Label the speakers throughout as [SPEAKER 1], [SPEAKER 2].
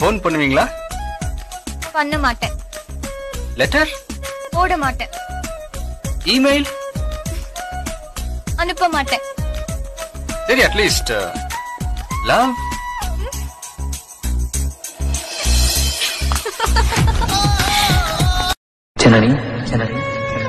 [SPEAKER 1] phone பண்ணுவீங்களா
[SPEAKER 2] பண்ண மாட்டேன்
[SPEAKER 1] லெட்டர்
[SPEAKER 2] போட மாட்டேன்
[SPEAKER 1] இமெயில்
[SPEAKER 2] அனுப்ப மாட்டேன்
[SPEAKER 1] சரி அட்லீஸ்ட் லவ்
[SPEAKER 3] ஜனனி ஜனனி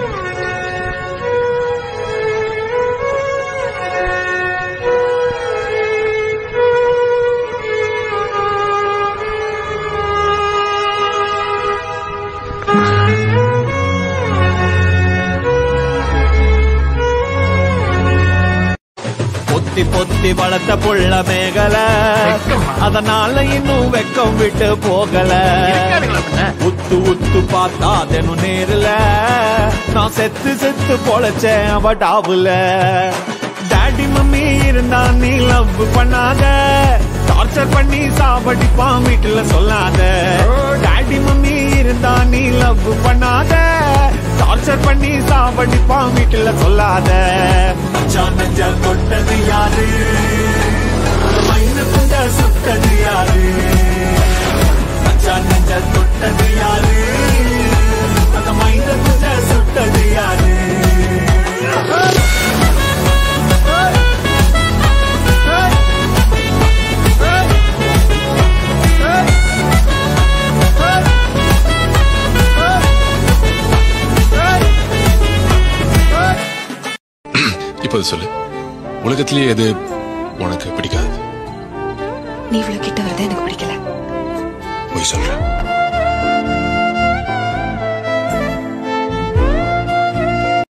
[SPEAKER 4] பொத்தி பொத்தி வளர்த்த புள்ள மேகல அதனால இன்னும் வெக்கம் விட்டு போகல உத்து உத்து பார்த்தா தினம் நேருல நான் செத்து செத்து பொழைச்சேன் அவ டாவுல டாடி மம்மி இருந்தா நீ லவ் பண்ணாத டார்ச்சர் பண்ணி சாவடிப்பான் வீட்டுல சொல்லாத டாடி மம்மி இருந்தா நீ லவ் பண்ணாத டார்ச்சர் பண்ணி சாவடிப்பான் வீட்டுல சொல்லாத மச்சான் நெஞ்ச தொட்டது யாரு மைன குண்ட சுட்டது யாரு மச்சான் நெஞ்ச தொட்டது யாரு அந்த மைன குண்ட சுட்டது யாரு
[SPEAKER 5] இப்போது சொல்லு உலகத்திலேயே எது உனக்கு பிடிக்காது
[SPEAKER 6] நீ இவ்வளவு கிட்ட வரத எனக்கு பிடிக்கல
[SPEAKER 5] போய் சொல்ற